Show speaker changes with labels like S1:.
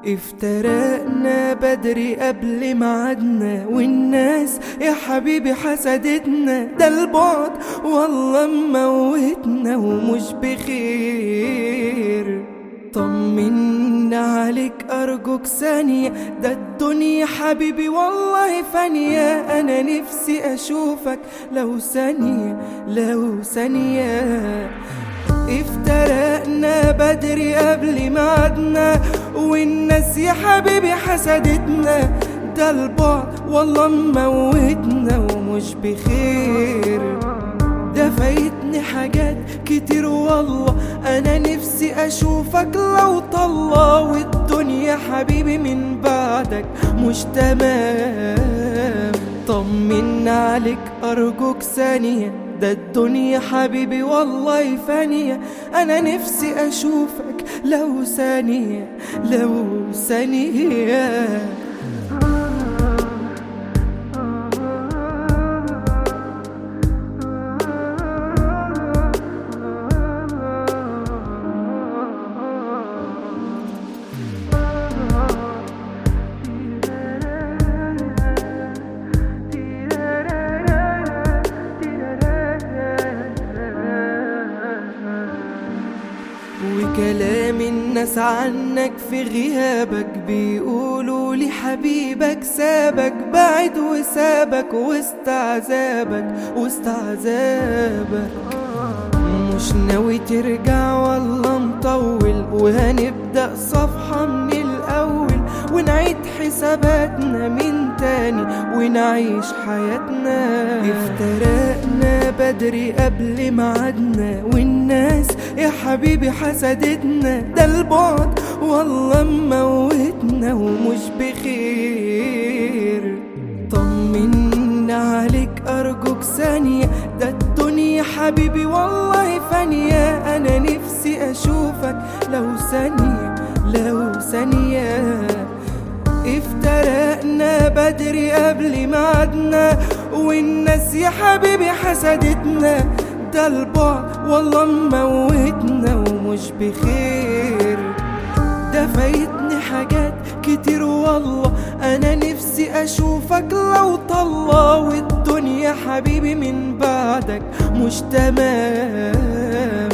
S1: افترقنا بدري قبل ميعادنا والناس يا حبيبي حسدتنا ده البعد والله موتنا ومش بخير طمنا عليك أرجوك ثانية ده الدنيا حبيبي والله فانية أنا نفسي أشوفك لو ثانية لو ثانية افترقنا بدري قبل ميعادنا والناس يا حبيبي حسدتنا ده البعد والله موتنا ومش بخير ده فايتني حاجات كتير والله انا نفسي اشوفك لو طلع والدنيا حبيبي من بعدك مش تمام طمنا عليك ارجوك ثانية ده الدنيا حبيبي والله فانية انا نفسي اشوفك لو ثانية لو ثانية وكلام الناس عنك في غيابك بيقولوا لي حبيبك سابك بعد وسابك وسط عذابك وسط عذابك مش ناوي ترجع والله مطول وهنبدأ صفحة من الأول ونعيد حساباتنا من تاني ونعيش حياتنا افترقنا بدري قبل ميعادنا والناس يا حبيبي حسدتنا ده البعد والله موتنا ومش بخير طمنا عليك أرجوك ثانية ده الدنيا حبيبي والله فانية أنا نفسي أشوفك لو ثانية لو ثانية افترقنا بدري قبل ميعادنا والناس يا حبيبي حسدتنا ده البعد والله موتنا ومش بخير ده فايتني حاجات كتير والله انا نفسي اشوفك لو طلع والدنيا حبيبي من بعدك مش تمام